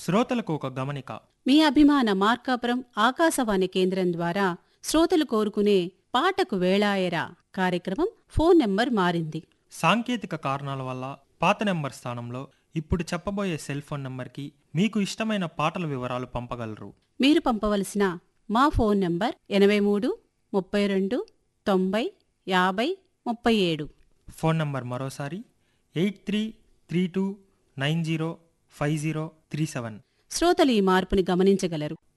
శ్రోతలకు ఒక గమనిక మీ అభిమాన మార్కాపురం ఆకాశవాణి కేంద్రం ద్వారా శ్రోతలు కోరుకునే పాటకు వేళాయరా కార్యక్రమం ఫోన్ నెంబర్ మారింది సాంకేతిక కారణాల వల్ల పాత నెంబర్ స్థానంలో ఇప్పుడు చెప్పబోయే సెల్ ఫోన్ నెంబర్కి మీకు ఇష్టమైన పాటల వివరాలు పంపగలరు మీరు పంపవలసిన మా ఫోన్ నంబర్ ఎనభై మూడు ముప్పై రెండు తొంభై యాభై ముప్పై ఏడు ఫోన్ నంబర్ మరోసారి eight three three two nine zero five zero three seven శ్రోతలు ఈ మార్పుని గమనించగలరు